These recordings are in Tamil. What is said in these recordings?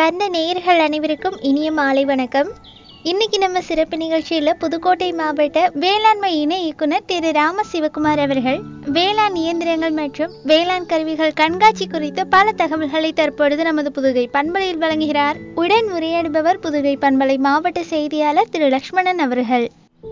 அன்பார்ந்த நேயர்கள் அனைவருக்கும் இனிய மாலை வணக்கம் இன்னைக்கு நம்ம சிறப்பு நிகழ்ச்சியில் புதுக்கோட்டை மாவட்ட வேளாண்மை இணை இயக்குனர் திரு ராம சிவகுமார் அவர்கள் வேளாண் இயந்திரங்கள் மற்றும் வேளாண் கருவிகள் கண்காட்சி குறித்த பல தகவல்களை தற்பொழுது நமது புதுகை பண்பலையில் வழங்குகிறார் உடன் உரையாடுபவர் புதுகை பண்பலை மாவட்ட செய்தியாளர் திரு லக்ஷ்மணன் அவர்கள்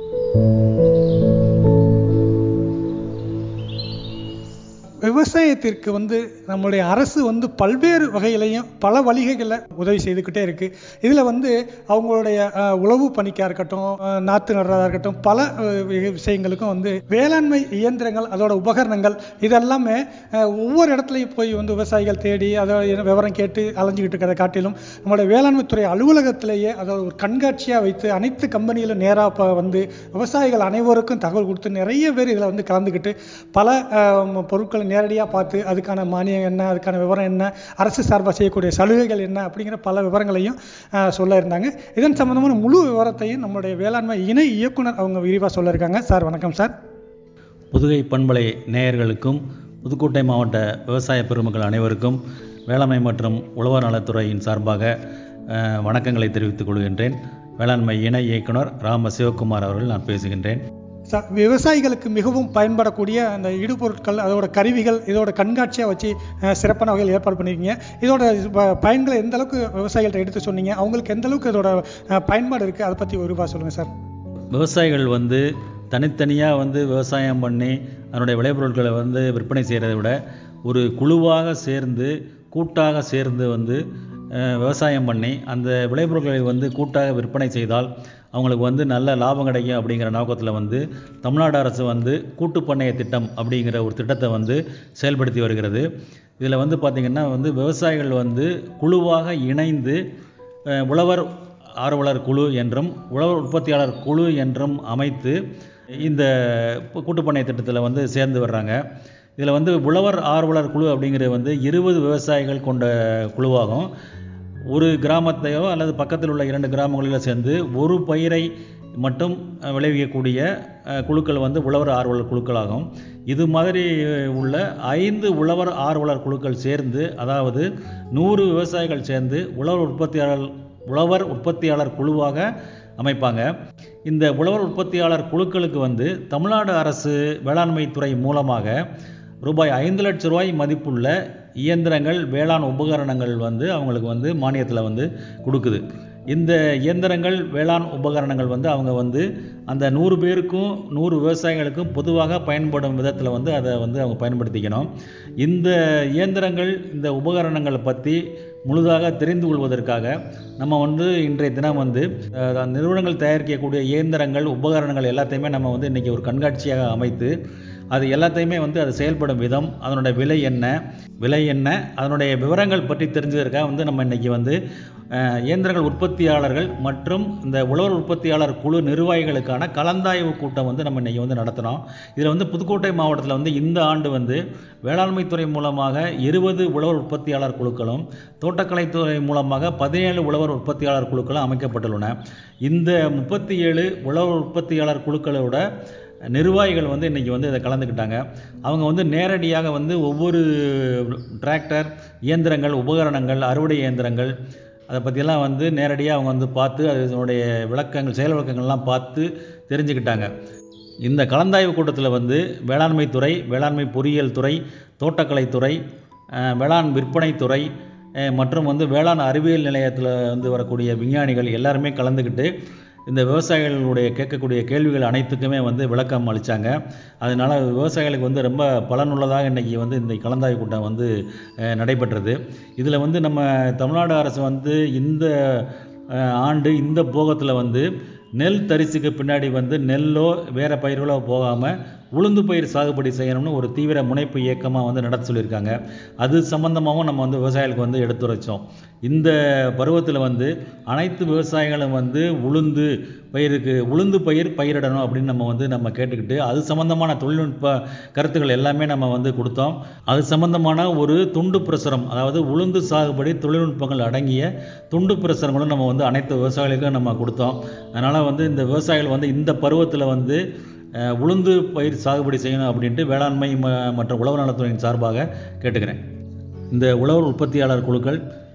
விவசாயத்திற்கு வந்து நம்முடைய அரசு வந்து பல்வேறு வகையிலையும் பல வழிகளில் உதவி செய்துக்கிட்டே இருக்கு இதில் வந்து அவங்களுடைய அஹ், உழவு பணிக்காக இருக்கட்டும் அஹ், நாற்று நடுறதா இருக்கட்டும் பல அஹ், வி- விஷயங்களுக்கும் வந்து வேளாண்மை இயந்திரங்கள் அதோட உபகரணங்கள் இதெல்லாமே அஹ், ஒவ்வொரு இடத்துலையும் போய் வந்து விவசாயிகள் தேடி அதை விவரம் கேட்டு அலைஞ்சிக்கிட்டு இருக்கிறத காட்டிலும் நம்மளுடைய வேளாண்மை துறை அலுவலகத்திலேயே அதை ஒரு கண்காட்சியாக வைத்து அனைத்து கம்பெனியிலும் நேராக வந்து விவசாயிகள் அனைவருக்கும் தகவல் கொடுத்து நிறைய பேர் இதில் வந்து கலந்துக்கிட்டு பல அஹ், பொருட்களை நேரடியாக பார்த்து அதுக்கான மானியம் என்ன அதுக்கான விவரம் என்ன அரசு சார்பாக செய்யக்கூடிய சலுகைகள் என்ன அப்படிங்கிற பல விவரங்களையும் அஹ், சொல்ல இருந்தாங்க இதன் சம்பந்தமான முழு விவரத்தையும் நம்முடைய வேளாண்மை இணை இயக்குனர் அவங்க விரிவாக சொல்ல இருக்காங்க சார் வணக்கம் சார் புதுகை பண்பலை நேயர்களுக்கும் புதுக்கோட்டை மாவட்ட விவசாய பெருமக்கள் அனைவருக்கும் வேளாண்மை மற்றும் உழவர் நலத்துறையின் சார்பாக அஹ், வணக்கங்களை தெரிவித்துக் கொள்கின்றேன் வேளாண்மை இணை இயக்குனர் ராம சிவகுமார் அவர்கள் நான் பேசுகின்றேன் சார் விவசாயிகளுக்கு மிகவும் பயன்படக்கூடிய அந்த இடுபொருட்கள் அதோட கருவிகள் இதோட கண்காட்சியாக வச்சு அஹ், சிறப்பான வகையில் ஏற்பாடு பண்ணியிருக்கீங்க இதோட ப- பயன்களை எந்த அளவுக்கு விவசாயிகள்ட்ட எடுத்து சொன்னீங்க அவங்களுக்கு எந்த அளவுக்கு இதோட அஹ், பயன்பாடு இருக்குது அதை பற்றி விரிவாக சொல்லுங்கள் சார் விவசாயிகள் வந்து தனித்தனியாக வந்து விவசாயம் பண்ணி அதனுடைய விளைபொருட்களை வந்து விற்பனை செய்கிறதை விட ஒரு குழுவாக சேர்ந்து கூட்டாக சேர்ந்து வந்து அஹ், விவசாயம் பண்ணி அந்த விளைபொருட்களை வந்து கூட்டாக விற்பனை செய்தால் அவங்களுக்கு வந்து நல்ல லாபம் கிடைக்கும் அப்படிங்கிற நோக்கத்தில் வந்து தமிழ்நாடு அரசு வந்து கூட்டு பண்ணைய திட்டம் அப்படிங்கிற ஒரு திட்டத்தை வந்து செயல்படுத்தி வருகிறது இதில் வந்து பார்த்திங்கன்னா வந்து விவசாயிகள் வந்து குழுவாக இணைந்து அஹ், உழவர் ஆர்வலர் குழு என்றும் உழவர் உற்பத்தியாளர் குழு என்றும் அமைத்து இந்த கூட்டுப்பண்ணை திட்டத்தில் வந்து சேர்ந்து வர்றாங்க இதில் வந்து உழவர் ஆர்வலர் குழு அப்படிங்கிறது வந்து இருபது விவசாயிகள் கொண்ட குழுவாகும் ஒரு கிராமத்தையோ அல்லது பக்கத்தில் உள்ள இரண்டு கிராமங்களிலோ சேர்ந்து ஒரு பயிரை மட்டும் அஹ், விளைவிக்கக்கூடிய அஹ், குழுக்கள் வந்து உழவர் ஆர்வலர் குழுக்களாகும் இது மாதிரி உள்ள ஐந்து உழவர் ஆர்வலர் குழுக்கள் சேர்ந்து அதாவது நூறு விவசாயிகள் சேர்ந்து உழவர் உற்பத்தியாளர் உழவர் உற்பத்தியாளர் குழுவாக அமைப்பாங்க இந்த உழவர் உற்பத்தியாளர் குழுக்களுக்கு வந்து தமிழ்நாடு அரசு வேளாண்மை துறை மூலமாக ரூபாய் ஐந்து லட்ச ரூபாய் மதிப்புள்ள இயந்திரங்கள் வேளாண் உபகரணங்கள் வந்து அவங்களுக்கு வந்து மானியத்தில் வந்து கொடுக்குது இந்த இயந்திரங்கள் வேளாண் உபகரணங்கள் வந்து அவங்க வந்து அந்த நூறு பேருக்கும் நூறு விவசாயிகளுக்கும் பொதுவாக பயன்படும் விதத்தில் வந்து அதை வந்து அவங்க பயன்படுத்திக்கணும் இந்த இயந்திரங்கள் இந்த உபகரணங்களை பற்றி முழுதாக தெரிந்து கொள்வதற்காக நம்ம வந்து இன்றைய தினம் வந்து அஹ், நிறுவனங்கள் தயாரிக்கக்கூடிய இயந்திரங்கள் உபகரணங்கள் எல்லாத்தையுமே நம்ம வந்து இன்றைக்கி ஒரு கண்காட்சியாக அமைத்து அது எல்லாத்தையுமே வந்து அது செயல்படும் விதம் அதனுடைய விலை என்ன விலை என்ன அதனுடைய விவரங்கள் பற்றி தெரிஞ்சதற்காக வந்து நம்ம இன்றைக்கி வந்து அஹ், இயந்திரங்கள் உற்பத்தியாளர்கள் மற்றும் இந்த உழவர் உற்பத்தியாளர் குழு நிர்வாகிகளுக்கான கலந்தாய்வு கூட்டம் வந்து நம்ம இன்றைக்கி வந்து நடத்தினோம் இதில் வந்து புதுக்கோட்டை மாவட்டத்தில் வந்து இந்த ஆண்டு வந்து வேளாண்மை துறை மூலமாக இருபது உழவர் உற்பத்தியாளர் குழுக்களும் தோட்டக்கலைத்துறை மூலமாக பதினேழு உழவர் உற்பத்தியாளர் குழுக்களும் அமைக்கப்பட்டுள்ளன இந்த முப்பத்தி ஏழு உழவர் உற்பத்தியாளர் குழுக்களோட நிர்வாகிகள் வந்து இன்றைக்கி வந்து இதை கலந்துக்கிட்டாங்க அவங்க வந்து நேரடியாக வந்து ஒவ்வொரு டிராக்டர் இயந்திரங்கள் உபகரணங்கள் அறுவடை இயந்திரங்கள் அதை பற்றியெல்லாம் வந்து நேரடியாக அவங்க வந்து பார்த்து அதனுடைய விளக்கங்கள் செயல் விளக்கங்கள்லாம் பார்த்து தெரிஞ்சுக்கிட்டாங்க இந்த கலந்தாய்வு கூட்டத்தில் வந்து வேளாண்மை துறை வேளாண்மை பொறியியல் துறை தோட்டக்கலைத்துறை அஹ், வேளாண் விற்பனைத் துறை அஹ், மற்றும் வந்து வேளாண் அறிவியல் நிலையத்தில் வந்து வரக்கூடிய விஞ்ஞானிகள் எல்லாருமே கலந்துக்கிட்டு இந்த விவசாயிகளுடைய கேட்கக்கூடிய கேள்விகள் அனைத்துக்குமே வந்து விளக்கம் அளித்தாங்க அதனால் விவசாயிகளுக்கு வந்து ரொம்ப பலனுள்ளதாக இன்றைக்கி வந்து இந்த கலந்தாய்வு கூட்டம் வந்து அஹ், நடைபெற்றது இதில் வந்து நம்ம தமிழ்நாடு அரசு வந்து இந்த அஹ், ஆண்டு இந்த போகத்தில் வந்து நெல் தரிசுக்கு பின்னாடி வந்து நெல்லோ வேறு பயிர்களோ போகாமல் உளுந்து பயிர் சாகுபடி செய்யணும்னு ஒரு தீவிர முனைப்பு இயக்கமாக வந்து நடத்த சொல்லியிருக்காங்க அது சம்மந்தமாகவும் நம்ம வந்து விவசாயிகளுக்கு வந்து எடுத்துரைச்சோம் இந்த பருவத்தில் வந்து அனைத்து விவசாயிகளும் வந்து உளுந்து பயிருக்கு உளுந்து பயிர் பயிரிடணும் அப்படின்னு நம்ம வந்து நம்ம கேட்டுக்கிட்டு அது சம்மந்தமான தொழில்நுட்ப கருத்துக்கள் எல்லாமே நம்ம வந்து கொடுத்தோம் அது சம்மந்தமான ஒரு துண்டு பிரசுரம் அதாவது உளுந்து சாகுபடி தொழில்நுட்பங்கள் அடங்கிய துண்டு பிரசுரங்களும் நம்ம வந்து அனைத்து விவசாயிகளுக்கும் நம்ம கொடுத்தோம் அதனால் வந்து இந்த விவசாயிகள் வந்து இந்த பருவத்தில் வந்து அஹ், உளுந்து பயிர் சாகுபடி செய்யணும் அப்படின்ட்டு வேளாண்மை ம- மற்றும் உழவு நலத்துறையின் சார்பாக கேட்டுக்கிறேன் இந்த உழவர் உற்பத்தியாளர் குழுக்கள்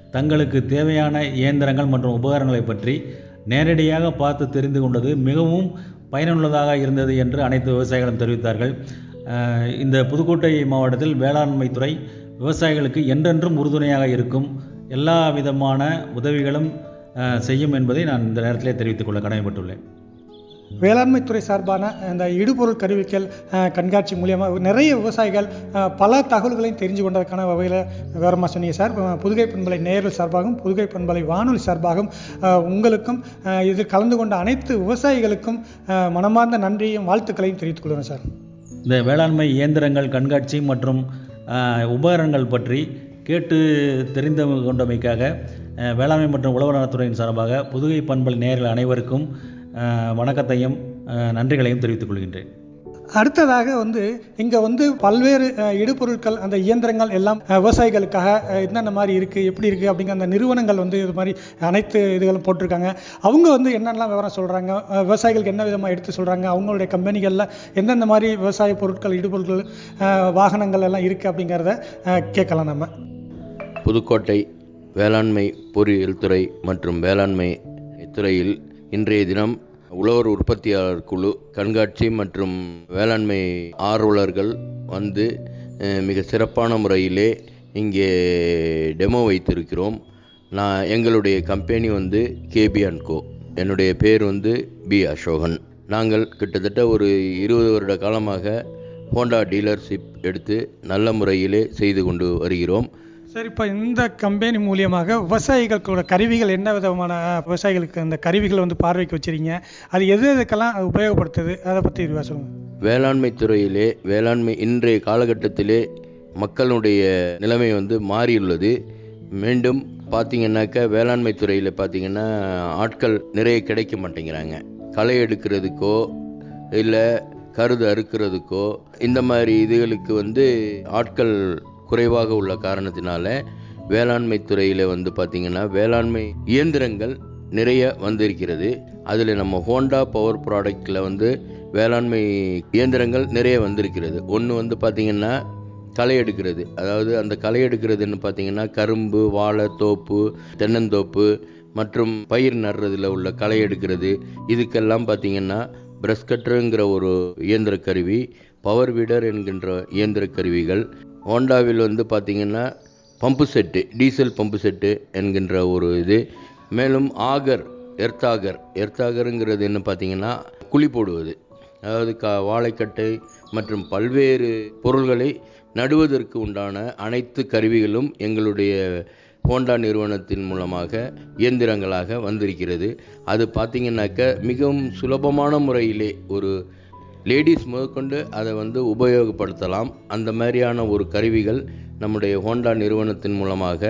தங்களுக்கு தேவையான இயந்திரங்கள் மற்றும் உபகரணங்களை பற்றி நேரடியாக பார்த்து தெரிந்து கொண்டது மிகவும் பயனுள்ளதாக இருந்தது என்று அனைத்து விவசாயிகளும் தெரிவித்தார்கள் அஹ் இந்த புதுக்கோட்டை மாவட்டத்தில் வேளாண்மை துறை விவசாயிகளுக்கு என்றென்றும் உறுதுணையாக இருக்கும் எல்லா விதமான உதவிகளும் அஹ், செய்யும் என்பதை நான் இந்த நேரத்திலே தெரிவித்துக் கொள்ள கடமைப்பட்டுள்ளேன் வேளாண்மை துறை சார்பான இந்த இடுபொருள் கருவிகள் அஹ், கண்காட்சி மூலியமாக நிறைய விவசாயிகள் அஹ், பல தகவல்களையும் தெரிஞ்சு கொண்டதற்கான வகையில் விவரமாக சொன்னீங்க சார் அஹ், புதுகை பண்பலை நேயர்கள் சார்பாகவும் புதுகை பண்பலை வானொலி சார்பாகவும் அஹ், உங்களுக்கும் அஹ், இதில் கலந்து கொண்ட அனைத்து விவசாயிகளுக்கும் அஹ், மனமார்ந்த நன்றியும் வாழ்த்துக்களையும் தெரிவித்துக் கொள்கிறேன் சார் இந்த வேளாண்மை இயந்திரங்கள் கண்காட்சி மற்றும் அஹ், உபகரணங்கள் பற்றி கேட்டு தெரிந்து கொண்டமைக்காக அஹ், வேளாண்மை மற்றும் உழவர் நலத்துறையின் சார்பாக புதுகை பண்பல் நேயர்கள் அனைவருக்கும் அஹ், வணக்கத்தையும் அஹ், நன்றிகளையும் தெரிவித்துக் கொள்கின்றேன் அடுத்ததாக வந்து இங்கே வந்து பல்வேறு அஹ், இடுபொருட்கள் அந்த இயந்திரங்கள் எல்லாம் அஹ், விவசாயிகளுக்காக அஹ், என்னென்ன மாதிரி இருக்குது எப்படி இருக்குது அப்படிங்கிற அந்த நிறுவனங்கள் வந்து இது மாதிரி அனைத்து இதுகளும் போட்டிருக்காங்க அவங்க வந்து என்னென்னலாம் விவரம் சொல்கிறாங்க விவசாயிகளுக்கு என்ன விதமாக எடுத்து சொல்கிறாங்க அவங்களுடைய கம்பெனிகளில் எந்தெந்த மாதிரி விவசாய பொருட்கள் இடுபொருட்கள் அஹ், வாகனங்கள் எல்லாம் இருக்குது அப்படிங்கிறத அஹ், கேட்கலாம் நம்ம புதுக்கோட்டை வேளாண்மை பொறியியல் துறை மற்றும் வேளாண்மை துறையில் இன்றைய தினம் உழவர் உற்பத்தியாளர் குழு கண்காட்சி மற்றும் வேளாண்மை ஆர்வலர்கள் வந்து அஹ், மிக சிறப்பான முறையிலே இங்கே டெமோ வைத்திருக்கிறோம் நான் எங்களுடைய கம்பெனி வந்து கேபி அண்ட் கோ என்னுடைய பேர் வந்து பி அசோகன் நாங்கள் கிட்டத்தட்ட ஒரு இருபது வருட காலமாக ஹோண்டா டீலர்ஷிப் எடுத்து நல்ல முறையிலே செய்து கொண்டு வருகிறோம் சரி இப்போ இந்த கம்பெனி மூலியமாக விவசாயிகளுக்கோட கருவிகள் என்ன விதமான அஹ், விவசாயிகளுக்கு அந்த கருவிகளை வந்து பார்வைக்கு வச்சிருக்கீங்க அது எது எதுக்கெல்லாம் அது உபயோகப்படுத்துது அதை பற்றி விரிவாக சொல்லுங்கள் வேளாண்மை துறையிலே வேளாண்மை இன்றைய காலகட்டத்திலே மக்களுடைய நிலைமை வந்து மாறியுள்ளது மீண்டும் பார்த்தீங்கன்னாக்கா வேளாண்மை துறையில் பார்த்தீங்கன்னா ஆட்கள் நிறைய கிடைக்க மாட்டேங்கிறாங்க களை எடுக்கிறதுக்கோ இல்லை கருது அறுக்கிறதுக்கோ இந்த மாதிரி இதுகளுக்கு வந்து ஆட்கள் குறைவாக உள்ள காரணத்தினால வேளாண்மை துறையில் வந்து பார்த்தீங்கன்னா வேளாண்மை இயந்திரங்கள் நிறைய வந்திருக்கிறது அதில் நம்ம ஹோண்டா பவர் ப்ராடக்டில் வந்து வேளாண்மை இயந்திரங்கள் நிறைய வந்திருக்கிறது ஒன்று வந்து பார்த்திங்கன்னா களை எடுக்கிறது அதாவது அந்த களை எடுக்கிறதுன்னு பார்த்தீங்கன்னா கரும்பு வாழை தோப்பு தென்னந்தோப்பு மற்றும் பயிர் நடுறதுல உள்ள களை எடுக்கிறது இதுக்கெல்லாம் பார்த்தீங்கன்னா பிரஷ் கட்டருங்கிற ஒரு இயந்திர கருவி பவர் வீடர் என்கின்ற இயந்திர கருவிகள் ஹோண்டாவில் வந்து பார்த்தீங்கன்னா pump set diesel pump set என்கின்ற ஒரு இது மேலும் ஆகர் எர்த்தாகர் எர்த்தாகருங்கிறது என்ன பார்த்தீங்கன்னா குழி போடுவது அதாவது கா வாழைக்கட்டை மற்றும் பல்வேறு பொருள்களை நடுவதற்கு உண்டான அனைத்து கருவிகளும் எங்களுடைய ஹோண்டா நிறுவனத்தின் மூலமாக இயந்திரங்களாக வந்திருக்கிறது அது பார்த்தீங்கன்னாக்க மிகவும் சுலபமான முறையிலே ஒரு லேடிஸ் முதற்கொண்டு அதை வந்து உபயோகப்படுத்தலாம் அந்த மாதிரியான ஒரு கருவிகள் நம்முடைய ஹோண்டா நிறுவனத்தின் மூலமாக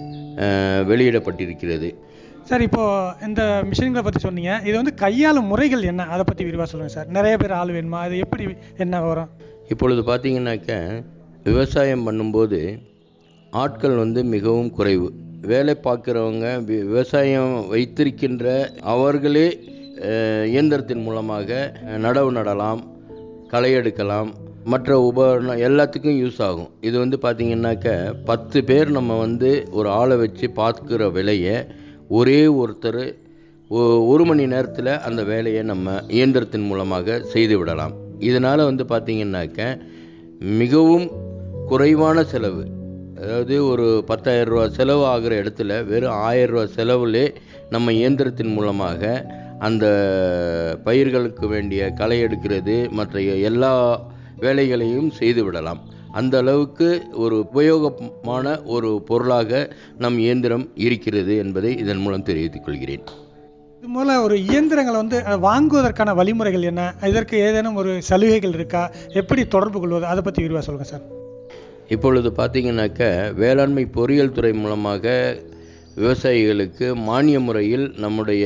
அஹ், வெளியிடப்பட்டிருக்கிறது சார் இப்போ இந்த மிஷின்களை பற்றி சொன்னீங்க இது வந்து கையாளும் முறைகள் என்ன அதை பற்றி விரிவாக சொல்லுங்கள் சார் நிறைய பேர் ஆள் வேணுமா அது எப்படி என்ன வரும் இப்பொழுது பார்த்தீங்கன்னாக்க விவசாயம் பண்ணும்போது ஆட்கள் வந்து மிகவும் குறைவு வேலை பார்க்குறவங்க வி- விவசாயம் வைத்திருக்கின்ற அவர்களே அஹ், இயந்திரத்தின் மூலமாக அஹ், நடவு நடலாம் களை எடுக்கலாம் மற்ற உபகரணம் எல்லாத்துக்கும் யூஸ் ஆகும் இது வந்து பார்த்திங்கனாக்க பத்து பேர் நம்ம வந்து ஒரு ஆளை வச்சு பார்க்குற விலையை ஒரே ஒருத்தர் ஒ- ஒரு மணி நேரத்தில் அந்த வேலையை நம்ம இயந்திரத்தின் மூலமாக செய்து விடலாம் இதனால் வந்து பார்த்திங்கனாக்க மிகவும் குறைவான செலவு அதாவது ஒரு 10000 ரூபா செலவு ஆகிற இடத்துல வெறும் 1000 ரூபா செலவுலே நம்ம இயந்திரத்தின் மூலமாக அந்த பயிர்களுக்கு வேண்டிய களை எடுக்கிறது மற்ற எல்லா வேலைகளையும் செய்து விடலாம் அந்த அளவுக்கு ஒரு உபயோகமான ஒரு பொருளாக நம் இயந்திரம் இருக்கிறது என்பதை இதன் மூலம் தெரிவித்துக் கொள்கிறேன் இது மூல ஒரு இயந்திரங்களை வந்து அஹ், வாங்குவதற்கான வழிமுறைகள் என்ன இதற்கு ஏதேனும் ஒரு சலுகைகள் இருக்கா எப்படி தொடர்பு கொள்வது அதை பற்றி விரிவாக சொல்லுங்கள் சார் இப்பொழுது பார்த்தீங்கன்னாக்க வேளாண்மை பொறியியல் துறை மூலமாக விவசாயிகளுக்கு மானிய முறையில் நம்முடைய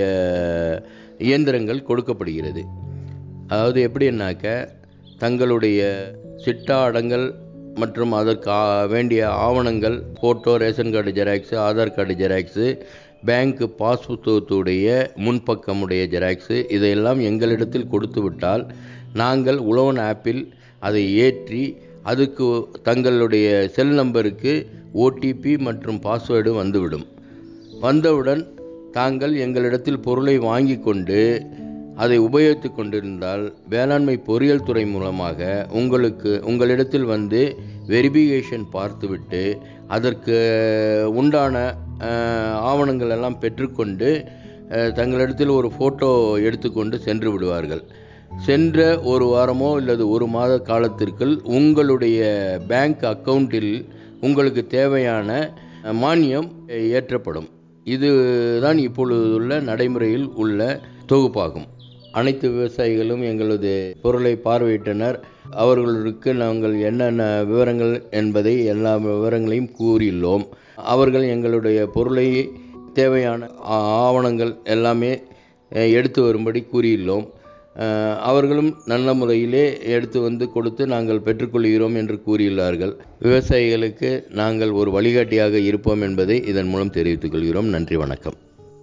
இயந்திரங்கள் கொடுக்கப்படுகிறது அதாவது எப்படின்னாக்க தங்களுடைய சிட்டா அடங்கல் மற்றும் அதற்கு ஆ- வேண்டிய ஆவணங்கள் photo ration card xerox Aadhaar card xerox bank pass புத்தகத்துடைய முன்பக்கமுடைய ஜெராக்ஸு இதையெல்லாம் எங்களிடத்தில் கொடுத்து விட்டால் நாங்கள் உழவன் ஆப்பில் அதை ஏற்றி அதுக்கு தங்களுடைய செல் நம்பருக்கு ஓடிபி மற்றும் பாஸ்வேர்டு வந்துவிடும் வந்தவுடன் தாங்கள் எங்களிடத்தில் பொருளை வாங்கி கொண்டு அதை உபயோகித்து கொண்டிருந்தால் வேளாண்மை பொறியியல் துறை மூலமாக உங்களுக்கு உங்களிடத்தில் வந்து வெரிஃபிகேஷன் பார்த்துவிட்டு அதற்கு உண்டான அஹ், ஆவணங்கள் எல்லாம் பெற்றுக்கொண்டு அஹ், தங்களிடத்தில் ஒரு ஃபோட்டோ எடுத்துக்கொண்டு சென்று விடுவார்கள் சென்ற ஒரு வாரமோ அல்லது ஒரு மாத காலத்திற்குள் உங்களுடைய பேங்க் அக்கவுண்டில் உங்களுக்கு தேவையான அஹ், மானியம் அஹ், ஏற்றப்படும் இதுதான் இப்பொழுதுள்ள நடைமுறையில் உள்ள தொகுப்பாகும் அனைத்து விவசாயிகளும் எங்களது பொருளை பார்வையிட்டனர் அவர்களுக்கு நாங்கள் என்னென்ன விவரங்கள் என்பதை எல்லா விவரங்களையும் கூறியுள்ளோம் அவர்கள் எங்களுடைய பொருளை தேவையான ஆ- ஆவணங்கள் எல்லாமே அஹ், எடுத்து வரும்படி கூறியுள்ளோம் அஹ், அவர்களும் நல்ல முறையிலே எடுத்து வந்து கொடுத்து நாங்கள் பெற்றுக்கொள்கிறோம் என்று கூறியுள்ளார்கள் விவசாயிகளுக்கு நாங்கள் ஒரு வழிகாட்டியாக இருப்போம் என்பதை இதன் மூலம் தெரிவித்துக் கொள்கிறோம் நன்றி வணக்கம்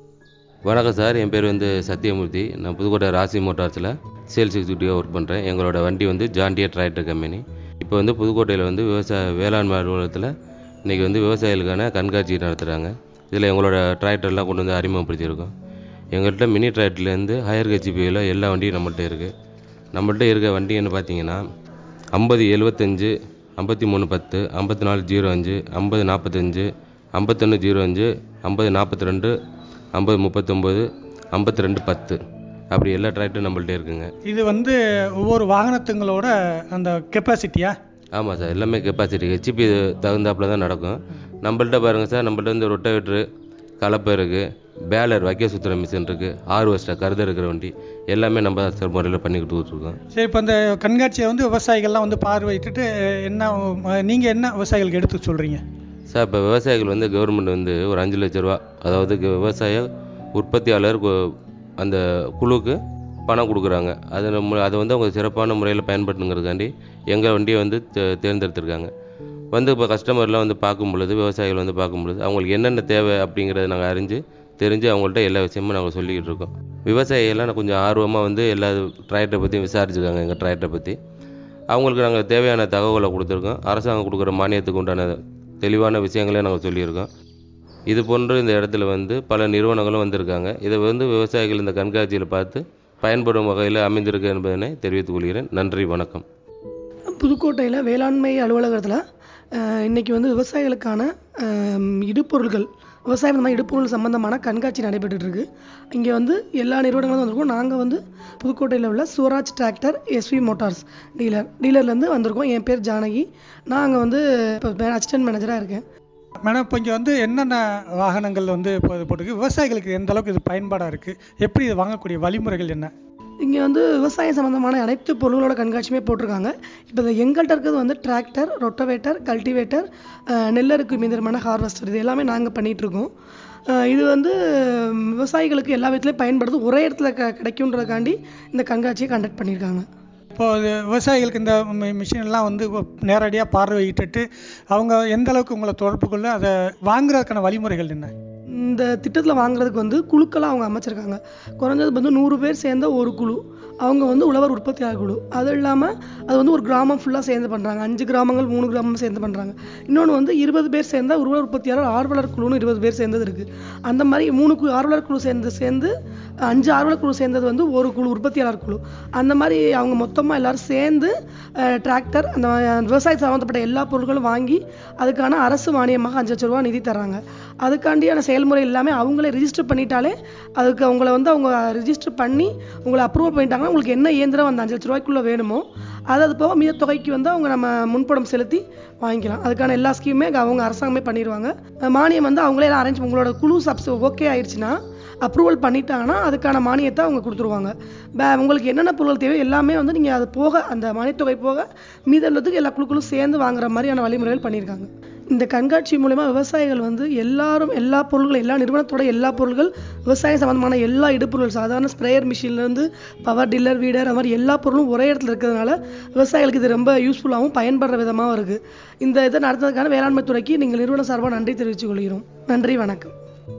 வணக்கம் சார் என் பேர் வந்து சத்யமூர்த்தி நான் புதுக்கோட்டை ராசி மோட்டார்ஸில் சேல்ஸ் எக்ஸிக்யூட்டிவாக ஒர்க் பண்ணுறேன் எங்களோட வண்டி வந்து ஜாண்டியர் டிராக்டர் கம்பெனி இப்போ வந்து புதுக்கோட்டையில் வந்து விவசாய வேளாண்மை அலுவலகத்தில் இன்றைக்கி வந்து விவசாயிகளுக்கான கண்காட்சி நடத்துகிறாங்க இதில் எங்களோட டிராக்டர்லாம் கொண்டு வந்து அறிமுகப்படுத்தியிருக்கோம் எங்கள்கிட்ட மினி டிராக்டர்லேருந்து ஹையர் ஹெச்பியில் எல்லா வண்டியும் நம்மள்ட்ட இருக்குது நம்மள்ட்ட இருக்க வண்டின்னு பார்த்தீங்கன்னா ஐம்பது எழுபத்தஞ்சு ஐம்பத்தி மூணு பத்து ஐம்பத்தி நாலு ஜீரோ அஞ்சு ஐம்பது நாற்பத்தஞ்சு ஐம்பத்தொன்று ஜீரோ அஞ்சு ஐம்பது நாற்பத்தி ரெண்டு ஐம்பது முப்பத்தொம்போது ஐம்பத்தி ரெண்டு பத்து அப்படி எல்லா டிராக்டரும் நம்மள்ட்ட இருக்குங்க இது வந்து ஒவ்வொரு வாகனத்துங்களோட அந்த கெப்பாசிட்டியா ஆமாம் சார் எல்லாமே கெப்பாசிட்டி ஹெச்பி தகுந்தாப்புல தான் நடக்கும் நம்மள்ட்ட பாருங்கள் சார் நம்மள்ட்ட வந்து ரொட்டவேட்ரு கலப்பை இருக்குது பேலர் வைக்க சுற்றுற மிஷின் இருக்குது ஹார்வெஸ்டர் கருத இருக்கிற வண்டி எல்லாமே நம்ம சார் முறையில் பண்ணி கொடுத்துட்ருக்கோம் சரி இப்போ இந்த கண்காட்சியை வந்து விவசாயிகள்லாம் வந்து பார்வையிட்டுட்டு என்ன நீங்கள் என்ன விவசாயிகளுக்கு எடுத்து சொல்கிறீங்க சார் இப்போ விவசாயிகள் வந்து கவர்மெண்ட் வந்து ஒரு அஞ்சு லட்ச ரூபா அதாவது கு- விவசாய உற்பத்தியாளர் கு- அந்த குழுவுக்கு பணம் கொடுக்குறாங்க அதை நம்ம அதை வந்து அவங்க சிறப்பான முறையில் பயன்படுத்துங்கிறதுக்காண்டி எங்கள் வண்டியை வந்து தே- தேர்ந்தெடுத்திருக்காங்க வந்து இப்போ கஸ்டமர்லாம் வந்து பார்க்கும் பொழுது விவசாயிகள் வந்து பார்க்கும் பொழுது அவங்களுக்கு என்னென்ன தேவை அப்படிங்கிறத நாங்கள் அறிஞ்சு தெரிஞ்சு அவங்கள்ட்ட எல்லா விஷயமும் நாங்கள் சொல்லிக்கிட்டு இருக்கோம் விவசாயிகள்லாம் நான் கொஞ்சம் ஆர்வமாக வந்து எல்லா டிராக்டரை பற்றியும் விசாரிச்சுருக்காங்க எங்கள் டிராக்டரை பற்றி அவங்களுக்கு நாங்கள் தேவையான தகவலை கொடுத்துருக்கோம் அரசாங்கம் கொடுக்குற மானியத்துக்கு உண்டான தெளிவான விஷயங்களே நாங்கள் சொல்லியிருக்கோம் இது போன்று இந்த இடத்துல வந்து பல நிறுவனங்களும் வந்திருக்காங்க இதை வந்து விவசாயிகள் இந்த கண்காட்சியில் பார்த்து பயன்படும் வகையில் அமைந்திருக்கு என்பதனை தெரிவித்துக் கொள்கிறேன் நன்றி வணக்கம் புதுக்கோட்டையில் வேளாண்மை அலுவலகத்தில் இன்னைக்கு வந்து விவசாயிகளுக்கான அஹ், இடுபொருள்கள் விவசாயம் சம்பந்தமான இடுபொருள் சம்பந்தமான கண்காட்சி நடைபெற்றுட்டு இருக்கு இங்கே வந்து எல்லா நிறுவனங்களும் வந்திருக்கோம் நாங்கள் வந்து புதுக்கோட்டையில் உள்ள Swaraj tractor SV motors dealer டீலர்லேருந்து வந்திருக்கோம் என் பேர் ஜானகி நான் அங்கே வந்து இப்போ அசிஸ்டன்ட் மேனேஜராக இருக்கேன் மேடம் இப்போ இங்கே வந்து என்னென்ன வாகனங்கள் வந்து இப்போ இது போட்டுருக்கு விவசாயிகளுக்கு எந்த அளவுக்கு இது பயன்பாடாக இருக்குது எப்படி இது வாங்கக்கூடிய வழிமுறைகள் என்ன இங்கே வந்து விவசாயம் சம்மந்தமான அனைத்து பொருள்களோட கண்காட்சியுமே போட்டிருக்காங்க இப்போ இந்த எங்கள்கிட்ட இருக்கிறது வந்து டிராக்டர் ரொட்டவேட்டர் கல்டிவேட்டர் நெல்லருக்கு மீதமான ஹார்வெஸ்டர் இது எல்லாமே நாங்கள் பண்ணிகிட்ருக்கோம் இது வந்து ம், விவசாயிகளுக்கு எல்லா விதத்துலையும் பயன்படுது ஒரே இடத்துல க கிடைக்குன்றதுக்காண்டி இந்த கண்காட்சியை கண்டக்ட் பண்ணியிருக்காங்க இப்போ இது விவசாயிகளுக்கு இந்த மி- மிஷின் எல்லாம் வந்து நேரடியாக பார்வையிட்டுட்டு அவங்க எந்த அளவுக்கு உங்களை தொடர்பு கொள்ள அதை வாங்குறதுக்கான வழிமுறைகள் என்ன இந்த திட்டத்தில் வாங்குறதுக்கு வந்து குழுக்களாக அவங்க அமைச்சிருக்காங்க குறைஞ்சது வந்து நூறு பேர் சேர்ந்த ஒரு குழு அவங்க வந்து உழவர் உற்பத்தியாளர் குழு அது இல்லாமல் அது வந்து ஒரு கிராமம் ஃபுல்லாக சேர்ந்து பண்ணுறாங்க அஞ்சு கிராமங்கள் மூணு கிராமம் சேர்ந்து பண்ணுறாங்க இன்னொன்று வந்து இருபது பேர் சேர்ந்த உழவர் உற்பத்தியாளர் ஆர்வலர் குழுன்னு இருபது பேர் சேர்ந்தது இருக்குது அந்த மாதிரி மூணு குழு ஆர்வலர் குழு சேர்ந்து சேர்ந்து அஞ்சு ஆர்வலர் குழு சேர்ந்தது வந்து ஒரு குழு உற்பத்தியாளர் குழு அந்த மாதிரி அவங்க மொத்தமாக எல்லாரும் சேர்ந்து டிராக்டர் அந்த விவசாய சம்மந்தப்பட்ட எல்லா பொருட்களும் வாங்கி அதுக்கான அரசு மானியமாக அஞ்சு லட்ச ரூபா நிதி தர்றாங்க அதுக்காண்டியான செயல்முறை எல்லாமே அவங்களே ரிஜிஸ்டர் பண்ணிட்டாலே அதுக்கு அவங்கள வந்து அவங்க ரிஜிஸ்டர் பண்ணி உங்களை அப்ரூவல் பண்ணிட்டாங்கன்னா உங்களுக்கு என்ன இயந்திரம் அந்த அஞ்சு லட்ச ரூபாய்க்குள்ளே வேணுமோ அது அது போக மீத தொகைக்கு வந்து அவங்க நம்ம முன்பணம் செலுத்தி வாங்கிக்கலாம் அதுக்கான எல்லா ஸ்கீமே அவங்க அரசாங்கமே பண்ணிடுவாங்க அஹ் மானியம் வந்து அவங்களே எல்லாம் அரேஞ்ச் உங்களோட குழு சப்ஸ் ஓகே ஆயிடுச்சுன்னா அப்ரூவல் பண்ணிட்டாங்கன்னா அதுக்கான மானியத்தை அவங்க கொடுத்துருவாங்க பே- உங்களுக்கு என்னென்ன பொருள் தேவை எல்லாமே வந்து நீங்கள் அது போக அந்த மானியத்தொகை போக மீதள்ளதுக்கு எல்லா குழுக்களும் சேர்ந்து வாங்குற மாதிரியான வழிமுறைகள் பண்ணியிருக்காங்க இந்த கண்காட்சி மூலமா விவசாயிகள் வந்து எல்லாரும் எல்லா பொருள்கள் எல்லா நிறுவனத்தோட எல்லா பொருள்கள் விவசாயம் சம்பந்தமான எல்லா இடுபொருள் சாதாரண ஸ்ப்ரேயர் மிஷின்லேருந்து பவர் டில்லர் வீடர் அது மாதிரி எல்லா பொருளும் ஒரே இடத்துல இருக்கிறதுனால விவசாயிகளுக்கு இது ரொம்ப யூஸ்ஃபுல்லாகவும் பயன்படுற விதமாகவும் இருக்குது இந்த இதை நடத்துறதுக்கான வேளாண்மை துறைக்கு நீங்கள் நிறுவன சார்பாக நன்றி தெரிவித்துக் கொள்கிறோம் நன்றி வணக்கம்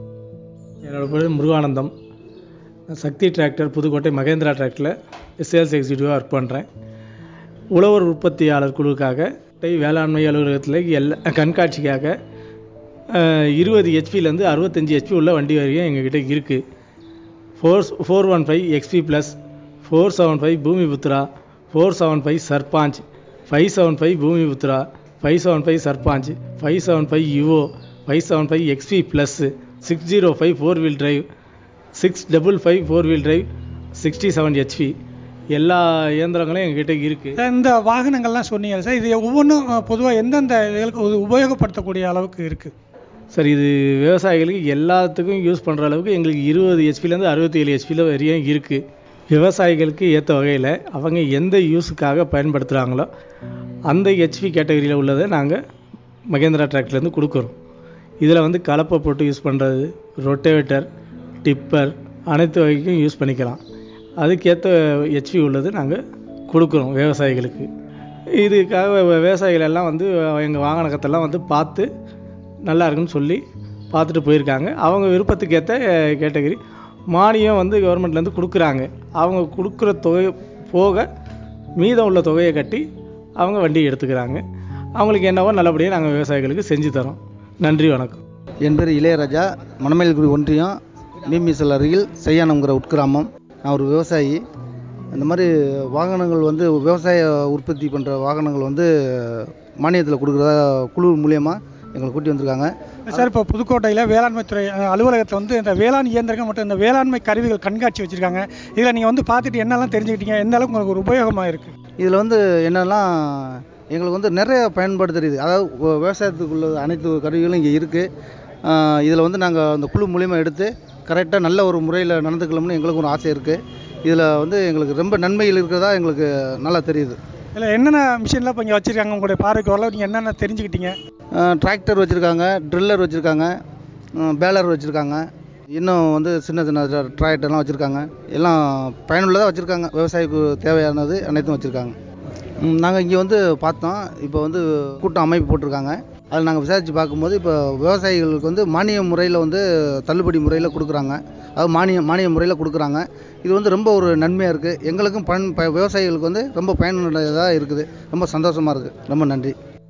என்னோட பேர் முருகானந்தம் நான் சக்தி டிராக்டர் புதுக்கோட்டை மகேந்திரா டிராக்டரில் சேல்ஸ் எக்ஸிக்யூட்டிவாக ஒர்க் பண்ணுறேன் உழவர் உற்பத்தியாளர் குழுவுக்காக டை வேளாண்மை அலுவலகத்தில் எல்லா கண்காட்சிக்காக இருபது ஹெச்பிலேருந்து அறுபத்தஞ்சி ஹெச்பி உள்ள வண்டி வரைக்கும் எங்ககிட்ட இருக்குது four four one five XP plus four seven five Bhoomiputra four seven five Sarpanch five seven five Bhoomiputra five seven five Sarpanch five seven five Yuvo five seven five XP plus six zero five four wheel drive six double five four wheel drive sixty seven HP எல்லா இயந்திரங்களும் எங்ககிட்ட இருக்குது இந்த வாகனங்கள்லாம் சொன்னீங்க சார் இது ஒவ்வொன்றும் பொதுவாக எந்தெந்த இதுகளுக்கு உ- உபயோகப்படுத்தக்கூடிய அளவுக்கு இருக்குது சார் இது விவசாயிகளுக்கு எல்லாத்துக்கும் யூஸ் பண்ணுற அளவுக்கு எங்களுக்கு இருபது ஹெச்பிலேருந்து அறுபத்தி ஏழு ஹெச்பியில் வரையும் இருக்குது விவசாயிகளுக்கு ஏற்ற வகையில் அவங்க எந்த யூஸுக்காக பயன்படுத்துகிறாங்களோ அந்த ஹெச்பி கேட்டகரியில் உள்ளதை நாங்கள் மகேந்திரா டிராக்டர்லேருந்து கொடுக்குறோம் இதில் வந்து கலப்பை போட்டு யூஸ் பண்ணுறது ரொட்டேவேட்டர் டிப்பர் அனைத்து வகைக்கும் யூஸ் பண்ணிக்கலாம் அதுக்கேற்ற ஹெச்பி உள்ளது நாங்கள் கொடுக்குறோம் விவசாயிகளுக்கு இதுக்காக வி- விவசாயிகள் எல்லாம் வந்து எங்கள் வாகனத்தெல்லாம் வந்து பார்த்து நல்லா இருக்குன்னு சொல்லி பார்த்துட்டு போயிருக்காங்க அவங்க விருப்பத்துக்கு ஏற்ற கேட்டகரி மானியம் வந்து கவர்மெண்ட்லேருந்து கொடுக்குறாங்க அவங்க கொடுக்குற தொகை போக மீதம் உள்ள தொகையை கட்டி அவங்க வண்டி எடுத்துக்கிறாங்க அவங்களுக்கு என்னவோ நல்லபடியாக நாங்கள் விவசாயிகளுக்கு செஞ்சு தரோம் நன்றி வணக்கம் என் பேர் இளையராஜா மணமேல்குடி ஒன்றியம் மீமிசல் அருகில் செய்யானம்ங்கிற உட்கிராமம் நான் ஒரு விவசாயி இந்த மாதிரி வாகனங்கள் வந்து விவசாய உற்பத்தி பண்ணுற வாகனங்கள் வந்து மானியத்தில் கொடுக்குறதா குழு மூலியமாக எங்களை கூட்டி வந்திருக்காங்க சார் இப்போ புதுக்கோட்டையில் வேளாண்மைத்துறை அஹ், அலுவலகத்தில் வந்து இந்த வேளாண் இயந்திரங்கள் மற்றும் இந்த வேளாண்மை கருவிகள் கண்காட்சி வச்சுருக்காங்க இதில் நீங்கள் வந்து பார்த்துட்டு என்னெல்லாம் தெரிஞ்சுக்கிட்டீங்க எந்த அளவுக்கு உங்களுக்கு ஒரு உபயோகமாக இருக்குது இதில் வந்து என்னெல்லாம் எங்களுக்கு வந்து நிறைய பயன்பாடு தெரியுது அதாவது வ- விவசாயத்துக்குள்ள அனைத்து கருவிகளும் இங்கே இருக்குது இதில் வந்து நாங்கள் அந்த குழு மூலியமாக எடுத்து கரெக்டாக நல்ல ஒரு முறையில் நடந்துக்கலாம்னு எங்களுக்கு ஒரு ஆசை இருக்குது இதில் வந்து எங்களுக்கு ரொம்ப நன்மைகள் இருக்கிறதா எங்களுக்கு நல்லா தெரியுது இதில் என்னென்ன மிஷின்லாம் இப்போ இங்கே வச்சுருக்காங்க உங்களுடைய பார்வைக்கு வரல நீங்கள் என்னென்ன தெரிஞ்சுக்கிட்டீங்க டிராக்டர் வச்சுருக்காங்க ட்ரில்லர் வச்சுருக்காங்க பேலர் வச்சுருக்காங்க இன்னும் வந்து சின்ன சின்ன டிராக்டர்லாம் வச்சுருக்காங்க எல்லாம் பயனுள்ளதாக வச்சுருக்காங்க விவசாயிக்கு தேவையானது அனைத்தும் வச்சுருக்காங்க நாங்கள் இங்கே வந்து பார்த்தோம் இப்போ வந்து கூட்டம் அமைப்பு போட்டிருக்காங்க அதில் நாங்கள் விசாரித்து பார்க்கும்போது இப்போ விவசாயிகளுக்கு வந்து மானிய முறையில் வந்து தள்ளுபடி முறையில் கொடுக்குறாங்க அதாவது மானிய மானிய முறையில் கொடுக்குறாங்க இது வந்து ரொம்ப ஒரு நன்மையாக இருக்குது எங்களுக்கும் பயன் ப விவசாயிகளுக்கு வந்து ரொம்ப பயனுள்ளதாக இருக்குது ரொம்ப சந்தோஷமாக இருக்குது ரொம்ப நன்றி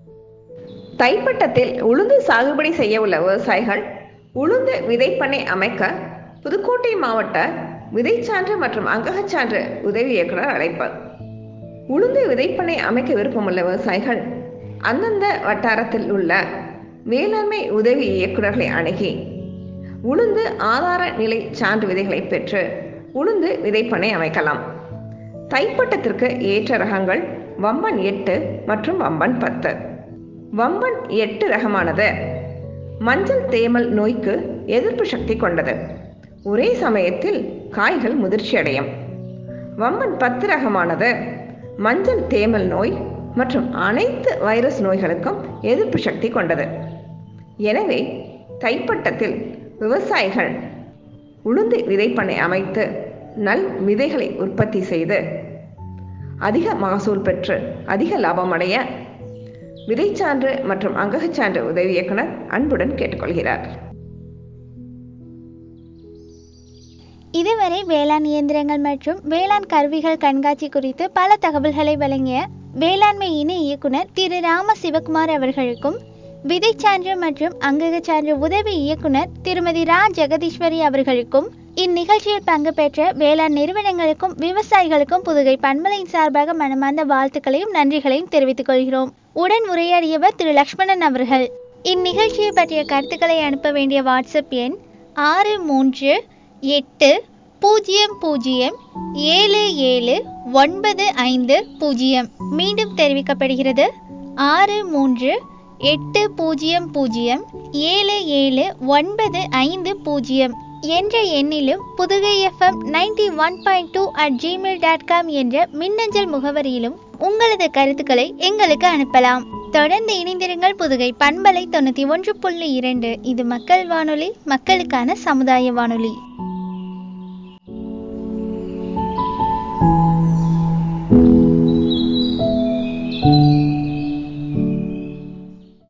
தைப்பட்டத்தில் உளுந்து சாகுபடி செய்ய உள்ள விவசாயிகள் உளுந்து விதைப்பண்ணை அமைக்க புதுக்கோட்டை மாவட்ட விதைச்சான்று மற்றும் அங்ககச்சான்று உதவி இயக்குனர் அழைப்பு உளுந்து விதைப்பண்ணை அமைக்க விருப்பமுள்ள விவசாயிகள் அந்தந்த வட்டாரத்தில் உள்ள வேளாண்மை உதவி இயக்குநர்களை அணுகி உளுந்து ஆதார நிலை சான்று விதைகளை பெற்று உளுந்து விதைப்பண்ணை அமைக்கலாம் தைப்பட்டத்திற்கு ஏற்ற ரகங்கள் வம்பன் எட்டு மற்றும் வம்பன் பத்து வம்பன் எட்டு ரகமானது மஞ்சள் தேமல் நோய்க்கு எதிர்ப்பு சக்தி கொண்டது ஒரே சமயத்தில் காய்கள் முதிர்ச்சியடையும் வம்பன் பத்து ரகமானது மஞ்சள் தேமல் நோய் மற்றும் அனைத்து வைரஸ் நோய்களுக்கும் எதிர்ப்பு சக்தி கொண்டது எனவே தைப்பட்டத்தில் விவசாயிகள் உளுந்து விதைப்பண்ணை அமைத்து நல் விதைகளை உற்பத்தி செய்து அதிக மகசூல் பெற்று அதிக லாபம் அடைய விதைச்சான்று மற்றும் அங்ககச்சான்று உதவி இயக்குனர் அன்புடன் கேட்டுக்கொள்கிறார் இதுவரை வேளாண் இயந்திரங்கள் மற்றும் வேளாண் கருவிகள் கண்காட்சி குறித்து பல தகவல்களை வழங்கிய வேளாண்மை இணை இயக்குனர் திரு ராம சிவகுமார் அவர்களுக்கும் விதைச்சான்று மற்றும் அங்ககச்சான்று உதவி இயக்குனர் திருமதி ரா ஜெகதீஸ்வரி அவர்களுக்கும் இந்நிகழ்ச்சியில் பங்கு பெற்ற வேளாண் நிறுவனங்களுக்கும் விவசாயிகளுக்கும் புதுகை பண்பலையின் சார்பாக மனமார்ந்த வாழ்த்துக்களையும் நன்றிகளையும் தெரிவித்துக் கொள்கிறோம் உடன் உரையாடியவர் திரு லக்ஷ்மணன் அவர்கள் இந்நிகழ்ச்சியை பற்றிய கருத்துக்களை அனுப்ப வேண்டிய வாட்ஸ்அப் எண் ஆறு மூன்று எட்டு பூஜ்ஜியம் பூஜ்ஜியம் ஏழு ஏழு ஒன்பது ஐந்து பூஜ்ஜியம் மீண்டும் தெரிவிக்கப்படுகிறது ஆறு மூன்று எட்டு பூஜ்ஜியம் பூஜ்ஜியம் ஏழு ஏழு ஒன்பது ஐந்து பூஜ்ஜியம் என்ற எண்ணிலும் Pudugai FM ninety one point two at Gmail dot com என்ற மின்னஞ்சல் முகவரியிலும் உங்களது கருத்துக்களை எங்களுக்கு அனுப்பலாம் தொடர்ந்து இணைந்திருங்கள் புதுகை பண்பலை தொண்ணூற்றி ஒன்று புள்ளி இரண்டு இது மக்கள் வானொலி மக்களுக்கான சமுதாய வானொலி